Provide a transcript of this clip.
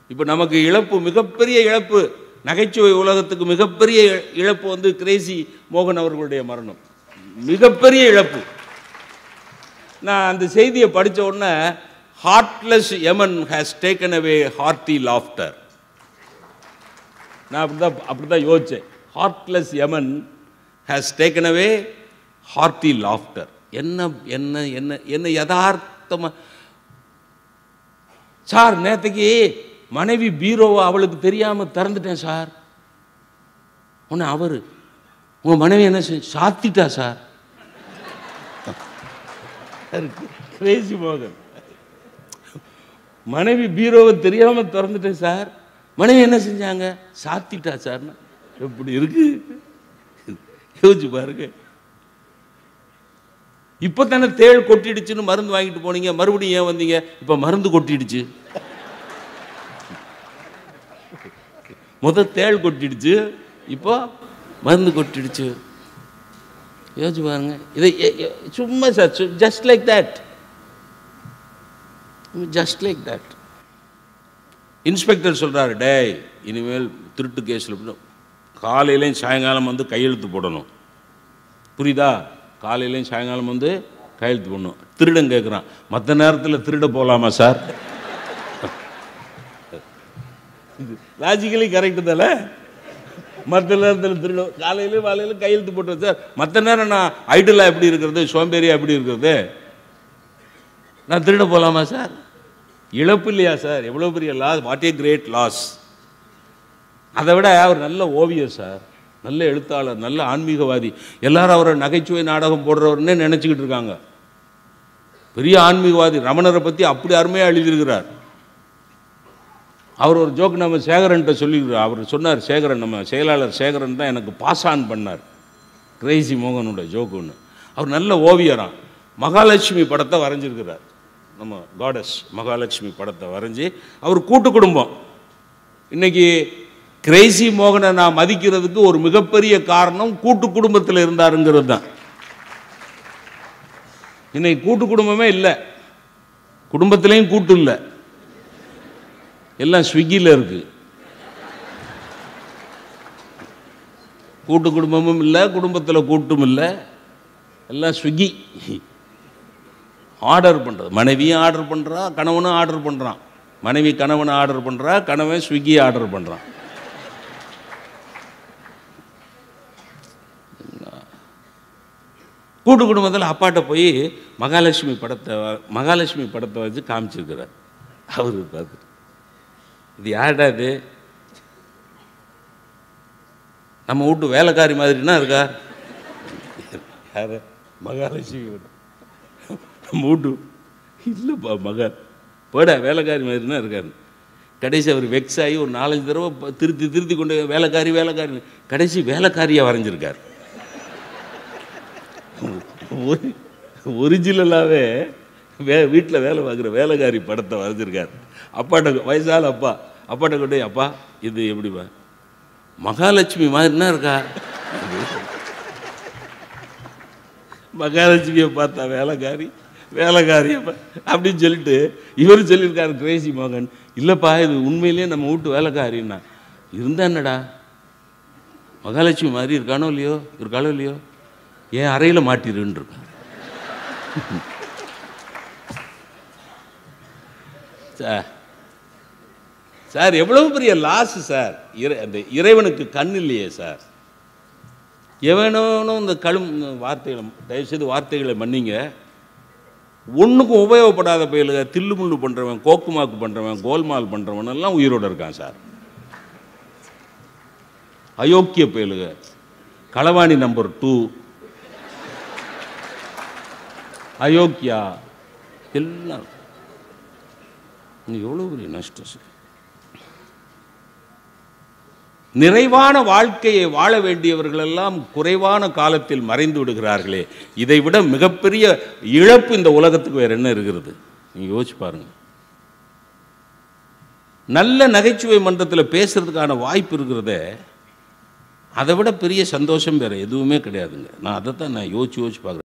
இப்போ நமக்கு இழப்பு மிகப்பெரிய இழப்பு நகைச்சுவை உலகத்துக்கு மிகப்பெரிய இ- இழப்பு வந்து கிரேசி மோகன் அவர்களுடைய மரணம் மிகப்பெரிய இழப்பு நான் அந்த செய்தியை படிச்ச உடனே ஹார்ட்லெஸ் எமன் has taken away hearty laughter நான் அப்படி தான் அப்படி தான் யோசித்தேன் ஹார்ட்லெஸ் எமன் has taken away hearty laughter என்ன என்ன என்ன என்ன யதார்த்தமாக சார் நேற்றுக்கு மனைவி பீரோவை அவளுக்கு தெரியாமல் திறந்துட்டேன் சார் உன்னை அவர் உங்கள் மனைவி என்ன செஞ்சு சாத்திட்டா சார் கிரேசி மோகன் மனைவி பீரோவை தெரியாமல் திறந்துட்டேன் சார் மனைவி என்ன செஞ்சாங்க சாத்திட்டா சார்னா எப்படி இருக்கு யோசிச்சு பாருங்க இப்போ தானே தேள் கொட்டிடுச்சுன்னு மருந்து வாங்கிட்டு போனீங்க மறுபடியும் ஏன் வந்தீங்க இப்போ மருந்து கொட்டிடுச்சு முத தேள் கொட்டிடுச்சு இப்போ மருந்து கொட்டிடுச்சு யோசிச்சு பாருங்க இதை எ- எ- சும்மா sir just like that just like that inspector சொல்றாரு டேய் இனிமேல் திருட்டு கேஸில் காலையிலையும் சாயங்காலம் வந்து கையெழுத்து போடணும் புரியுதா காலையிலையும் சாயங்காலம் வந்து கையெழுத்து போடணும் திருடன் கேட்குறான் மற்ற நேரத்தில் திருட போகலாமா சார் லாஜிக்கலி கரெக்டு தானே மற்ற நேரத்தில் திருடும் காலையில வாலையில கையெழுத்து போட்டு சார் மற்ற நேரம் நான் ஐடலாக எப்படி இருக்கிறது சோம்பேறியா எப்படி இருக்கிறது நான் திருட போகலாமா சார் இழப்பு இல்லையா சார் எவ்வளோ பெரிய loss what a great loss அதை விட அவர் நல்ல ஓவியர் சார் நல்ல எழுத்தாளர் நல்ல ஆன்மீகவாதி எல்லாரும் அவரை நகைச்சுவை நாடகம் போடுறவர்னே நினச்சிக்கிட்டு இருக்காங்க பெரிய ஆன்மீகவாதி ரமணரை பற்றி அப்படி அருமையாக எழுதியிருக்கிறார் அவர் ஒரு ஜோக் நம்ம சேகரன்ட்ட சொல்லியிருக்கிறார் அவர் சொன்னார் சேகரன் நம்ம செயலாளர் சேகரன் தான் எனக்கு பாஸ் ஆன் பண்ணார் கிரேசி மோகனோட ஜோக் ஒன்று அவர் நல்ல ஓவியராம் மகாலட்சுமி படத்தை வரைஞ்சிருக்கிறார் நம்ம காடஸ் மகாலட்சுமி படத்தை வரைஞ்சி அவர் கூட்டு குடும்பம் இன்னைக்கு கிரேசி மோகனை நான் மதிக்கிறதுக்கு ஒரு மிகப்பெரிய காரணம் கூட்டு குடும்பத்தில் இருந்தாருங்கிறது தான் இன்னைக்கு கூட்டு குடும்பமே இல்லை குடும்பத்திலையும் கூட்டு இல்லை எல்லாம் ஸ்விக்கியில் இருக்கு கூட்டு குடும்பமும் இல்லை குடும்பத்தில் கூட்டும் இல்லை எல்லாம் ஸ்விக்கி ஆர்டர் பண்ணுறது மனைவியும் ஆர்டர் பண்ணுறா கணவனும் ஆர்டர் பண்ணுறான் மனைவி கணவனை ஆர்டர் பண்ணுறா கணவன் ஸ்விக்கி ஆர்டர் பண்ணுறான் கூட்டு குடும்பத்தில் அப்பாட்ட போய் மகாலட்சுமி படத்தை வ- மகாலட்சுமி படத்தை வச்சு காமிச்சிருக்கிறார் அவர் பார்த்து இது யார்டா இது நம்ம வீட்டு வேலைக்காரி மாதிரினா இருக்கா யாரு மகாலட்சுமி வீட்டு. நம்ம வீட்டு இல்லைப்பா மகன் போட வேலைக்காரி மாதிரினா இருக்காரு கடைசி அவர் வெக்ஸ் ஆகி ஒரு நாலஞ்சு தடவை ப- திருத்தி திருத்தி கொண்டு வேலைக்காரி வேலைக்காரி கடைசி வேலைக்காரியாக வரைஞ்சிருக்கார் ஒரு ஒரிஜினலாகவே வே வீட்டில் வேலை பார்க்குற வேலைக்காரி படத்தை வரைஞ்சிருக்கார் அப்பாட்ட வயசால அப்பா அப்பாட்ட கொண்டு போய், அப்பா இது எப்படிப்பா மகாலட்சுமி மாதிரினா இருக்கா மகாலட்சுமியை பார்த்தா வேலைக்காரி வேலைக்காரியை பா- அப்படின்னு சொல்லிட்டு இவர் சொல்லியிருக்காரு கிரேசி மோகன் இல்லைப்பா இது உண்மையிலேயே நம்ம வீட்டு வேலைக்காரின்னா இருந்தா என்னடா மகாலட்சுமி மாதிரி இருக்கானோ இல்லையோ இருக்காளோ இல்லையோ என் அறையில் மாட்டிருன்னு இருக்கான் சார் சார் எவ்வளவு பெரிய லாஸ் சார் இறை அந்த இறைவனுக்கு கண் இல்லையே சார் எவனும் இந்த கழும் வார்த்தைகளை தயவுசெய்து வார்த்தைகளை மன்னிங்க ஒன்றுக்கும் உபயோகப்படாத பயலுக தில்லு முள்ளு பண்ணுறவன் கோக்குமாக்கு பண்ணுறவன் கோல்மால் பண்ணுறவன் எல்லாம் உயிரோட இருக்கான் சார் அயோக்கிய பயலுக களவாணி நம்பர் டூ அயோக்கியா எல்லாம் எவ்வளோ பெரிய நஷ்டம் சார் நிறைவான வாழ்க்கையை வாழ வேண்டியவர்கள் எல்லாம் குறைவான காலத்தில் மறைந்து விடுகிறார்களே இதை விட மிகப்பெரிய இழப்பு இந்த உலகத்துக்கு வேற என்ன இருக்கிறது நீங்க யோசிச்சு பாருங்க நல்ல நகைச்சுவை மன்றத்தில் பேசுறதுக்கான வாய்ப்பு இருக்கிறதே அதை விட பெரிய சந்தோஷம் வேற எதுவுமே கிடையாதுங்க நான் அதை தான் நான் யோசிச்சு யோசிச்சு பார்க்குறேன்